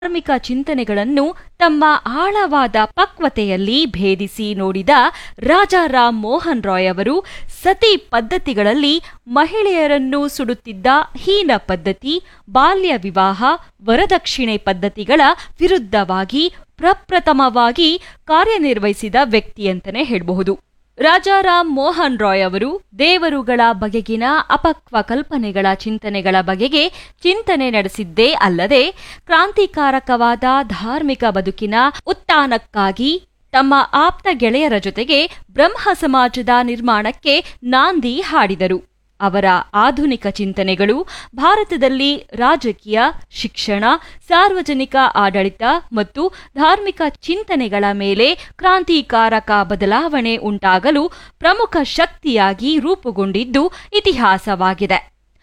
ಧಾರ್ಮಿಕ ಚಿಂತನೆಗಳನ್ನು ತಮ್ಮ ಆಳವಾದ ಪಕ್ವತೆಯಲ್ಲಿ ಭೇದಿಸಿ ನೋಡಿದ ರಾಜಾರಾಮ್ ಮೋಹನ್ ರಾಯ್ ಅವರು ಸತಿ ಪದ್ಧತಿಗಳಲ್ಲಿ ಮಹಿಳೆಯರನ್ನು ಸುಡುತ್ತಿದ್ದ ಹೀನ ಪದ್ಧತಿ ಬಾಲ್ಯ ವಿವಾಹ ವರದಕ್ಷಿಣೆ ಪದ್ಧತಿಗಳ ವಿರುದ್ಧವಾಗಿ ಪ್ರಪ್ರಥಮವಾಗಿ ಕಾರ್ಯನಿರ್ವಹಿಸಿದ ವ್ಯಕ್ತಿ ಅಂತಲೇ ಹೇಳಬಹುದು ರಾಜಾರಾಮ್ ಮೋಹನ್ ರಾಯ್ ಅವರು ದೇವರುಗಳ ಬಗೆಗಿನ ಅಪಕ್ವ ಕಲ್ಪನೆಗಳ ಚಿಂತನೆಗಳ ಬಗೆಗೆ ಚಿಂತನೆ ನಡೆಸಿದ್ದೇ ಅಲ್ಲದೆ ಕ್ರಾಂತಿಕಾರಕವಾದ ಧಾರ್ಮಿಕ ಬದುಕಿನ ಉತ್ಥಾನಕ್ಕಾಗಿ ತಮ್ಮ ಆಪ್ತ ಗೆಳೆಯರ ಜೊತೆಗೆ ಬ್ರಹ್ಮ ಸಮಾಜದ ನಿರ್ಮಾಣಕ್ಕೆ ನಾಂದಿ ಹಾಡಿದರು ಅವರ ಆಧುನಿಕ ಚಿಂತನೆಗಳು ಭಾರತದಲ್ಲಿ ರಾಜಕೀಯ ಶಿಕ್ಷಣ ಸಾರ್ವಜನಿಕ ಆಡಳಿತ ಮತ್ತು ಧಾರ್ಮಿಕ ಚಿಂತನೆಗಳ ಮೇಲೆ ಕ್ರಾಂತಿಕಾರಕ ಬದಲಾವಣೆ ಉಂಟಾಗಲು ಪ್ರಮುಖ ಶಕ್ತಿಯಾಗಿ ರೂಪುಗೊಂಡಿದ್ದು ಇತಿಹಾಸವಾಗಿದೆ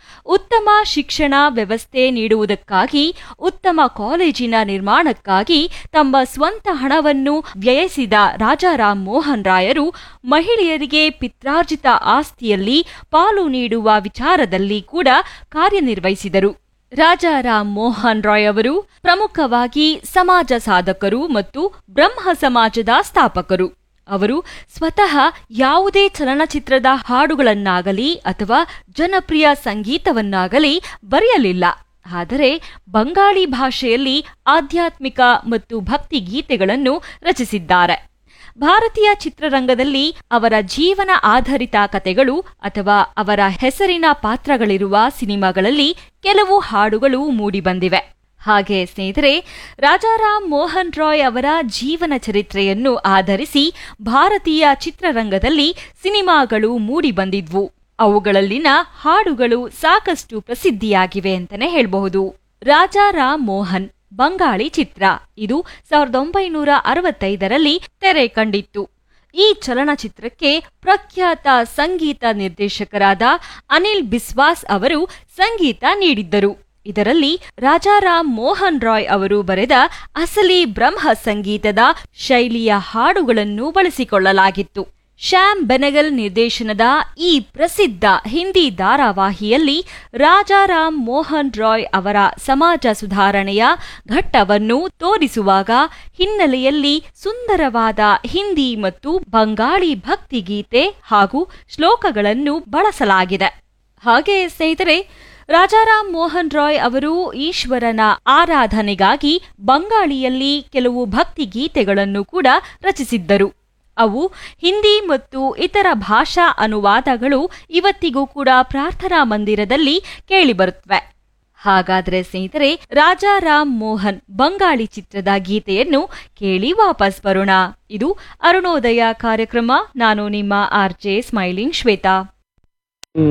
ಉತ್ತಮ ಶಿಕ್ಷಣ ವ್ಯವಸ್ಥೆ ನೀಡುವುದಕ್ಕಾಗಿ ಉತ್ತಮ ಕಾಲೇಜಿನ ನಿರ್ಮಾಣಕ್ಕಾಗಿ ತಮ್ಮ ಸ್ವಂತ ಹಣವನ್ನು ವ್ಯಯಿಸಿದ ರಾಜಾರಾಮ್ ಮೋಹನ್ ರಾಯರು ಮಹಿಳೆಯರಿಗೆ ಪಿತ್ರಾರ್ಜಿತ ಆಸ್ತಿಯಲ್ಲಿ ಪಾಲು ನೀಡುವ ವಿಚಾರದಲ್ಲಿ ಕೂಡ ಕಾರ್ಯನಿರ್ವಹಿಸಿದರು ರಾಜಾರಾಮ್ ಮೋಹನ್ ರಾಯ್ ಅವರು ಪ್ರಮುಖವಾಗಿ ಸಮಾಜ ಸಾಧಕರು ಮತ್ತು ಬ್ರಹ್ಮ ಸಮಾಜದ ಸ್ಥಾಪಕರು ಅವರು ಸ್ವತಃ ಯಾವುದೇ ಚಲನಚಿತ್ರದ ಹಾಡುಗಳನ್ನಾಗಲಿ ಅಥವಾ ಜನಪ್ರಿಯ ಸಂಗೀತವನ್ನಾಗಲಿ ಬರೆಯಲಿಲ್ಲ ಆದರೆ ಬಂಗಾಳಿ ಭಾಷೆಯಲ್ಲಿ ಆಧ್ಯಾತ್ಮಿಕ ಮತ್ತು ಭಕ್ತಿ ಗೀತೆಗಳನ್ನು ರಚಿಸಿದ್ದಾರೆ ಭಾರತೀಯ ಚಿತ್ರರಂಗದಲ್ಲಿ ಅವರ ಜೀವನ ಆಧಾರಿತ ಕಥೆಗಳು ಅಥವಾ ಅವರ ಹೆಸರಿನ ಪಾತ್ರಗಳಿರುವ ಸಿನಿಮಾಗಳಲ್ಲಿ ಕೆಲವು ಹಾಡುಗಳು ಮೂಡಿಬಂದಿವೆ ಹಾಗೆ ಸ್ನೇಹಿತರೆ ರಾಜಾರಾಮ್ ಮೋಹನ್ ರಾಯ್ ಅವರ ಜೀವನ ಚರಿತ್ರೆಯನ್ನು ಆಧರಿಸಿ ಭಾರತೀಯ ಚಿತ್ರರಂಗದಲ್ಲಿ ಸಿನಿಮಾಗಳು ಮೂಡಿಬಂದಿದ್ವು ಅವುಗಳಲ್ಲಿನ ಹಾಡುಗಳು ಸಾಕಷ್ಟು ಪ್ರಸಿದ್ಧಿಯಾಗಿವೆ ಅಂತಾನೆ ಹೇಳಬಹುದು ರಾಜಾರಾಮ್ ಮೋಹನ್ ಬಂಗಾಳಿ ಚಿತ್ರ ಇದು ಸಾವಿರದ ಒಂಬೈನೂರ ಅರವತ್ತೈದರಲ್ಲಿ ತೆರೆ ಕಂಡಿತ್ತು ಈ ಚಲನಚಿತ್ರಕ್ಕೆ ಪ್ರಖ್ಯಾತ ಸಂಗೀತ ನಿರ್ದೇಶಕರಾದ ಅನಿಲ್ ಬಿಸ್ವಾಸ್ ಅವರು ಸಂಗೀತ ನೀಡಿದ್ದರು ಇದರಲ್ಲಿ ರಾಜಾರಾಮ್ ಮೋಹನ್ ರಾಯ್ ಅವರು ಬರೆದ ಅಸಲಿ ಬ್ರಹ್ಮ ಸಂಗೀತದ ಶೈಲಿಯ ಹಾಡುಗಳನ್ನು ಬಳಸಿಕೊಳ್ಳಲಾಗಿತ್ತು ಶ್ಯಾಮ್ ಬೆನಗಲ್ ನಿರ್ದೇಶನದ ಈ ಪ್ರಸಿದ್ಧ ಹಿಂದಿ ಧಾರಾವಾಹಿಯಲ್ಲಿ ರಾಜಾರಾಮ್ ಮೋಹನ್ ರಾಯ್ ಅವರ ಸಮಾಜ ಸುಧಾರಣೆಯ ಘಟ್ಟವನ್ನು ತೋರಿಸುವಾಗ ಹಿನ್ನೆಲೆಯಲ್ಲಿ ಸುಂದರವಾದ ಹಿಂದಿ ಮತ್ತು ಬಂಗಾಳಿ ಭಕ್ತಿಗೀತೆ ಹಾಗೂ ಶ್ಲೋಕಗಳನ್ನು ಬಳಸಲಾಗಿದೆ ಹಾಗೆ ಸ್ನೇಹಿತರೆ ರಾಜಾರಾಮ್ ಮೋಹನ್ ರಾಯ್ ಅವರು ಈಶ್ವರನ ಆರಾಧನೆಗಾಗಿ ಬಂಗಾಳಿಯಲ್ಲಿ ಕೆಲವು ಭಕ್ತಿ ಗೀತೆಗಳನ್ನು ಕೂಡ ರಚಿಸಿದ್ದರು ಅವು ಹಿಂದಿ ಮತ್ತು ಇತರ ಭಾಷಾ ಅನುವಾದಗಳು ಇವತ್ತಿಗೂ ಕೂಡ ಪ್ರಾರ್ಥನಾ ಮಂದಿರದಲ್ಲಿ ಕೇಳಿಬರುತ್ತವೆ ಹಾಗಾದ್ರೆ ಸ್ನೇಹಿತರೆ ರಾಜಾರಾಮ್ ಮೋಹನ್ ಬಂಗಾಳಿ ಚಿತ್ರದ ಗೀತೆಯನ್ನು ಕೇಳಿ ವಾಪಸ್ ಬರೋಣ ಇದು ಅರುಣೋದಯ ಕಾರ್ಯಕ್ರಮ ನಾನು ನಿಮ್ಮ ಆರ್ ಜೆ ಸ್ಮೈಲಿಂಗ್ ಶ್ವೇತಾ